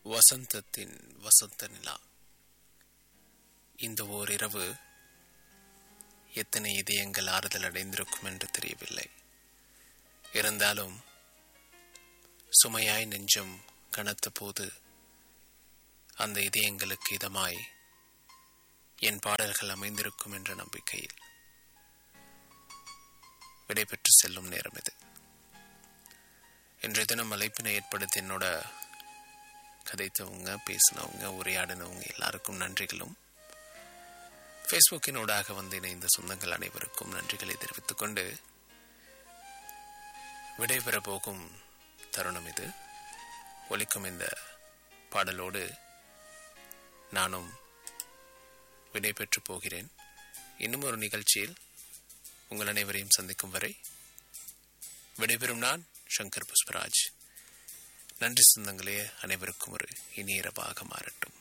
வசந்தத்தின் வசந்த நிலா இந்த ஓர் இரவு எத்தனை இதயங்கள் ஆறுதல் அடைந்திருக்கும் என்று தெரியவில்லை இருந்தாலும் சுமையாய் நெஞ்சம் கனத்த போது அந்த இதயங்களுக்கு இதமாய் என் பாடல்கள் அமைந்திருக்கும் என்ற நம்பிக்கையில் விடைபெற்று செல்லும் நேரம் இது இன்றைய தினம் அழைப்பினை ஏற்படுத்தி என்னோட கதைத்தவங்க பேசினவங்க உரையாடினவங்க எல்லாருக்கும் நன்றிகளும் ஃபேஸ்புக்கினூடாக வந்து இணைந்த சொந்தங்கள் அனைவருக்கும் நன்றிகளை தெரிவித்துக் கொண்டு விடைபெற போகும் தருணம் இது ஒலிக்கும் இந்த பாடலோடு நானும் விடைபெற்று போகிறேன் இன்னும் ஒரு நிகழ்ச்சியில் உங்கள் அனைவரையும் சந்திக்கும் வரை விடைபெறும் நான் சங்கர் புஷ்பராஜ் நன்றி சொந்தங்களே அனைவருக்கும் ஒரு இனிய இரவாக மாறட்டும்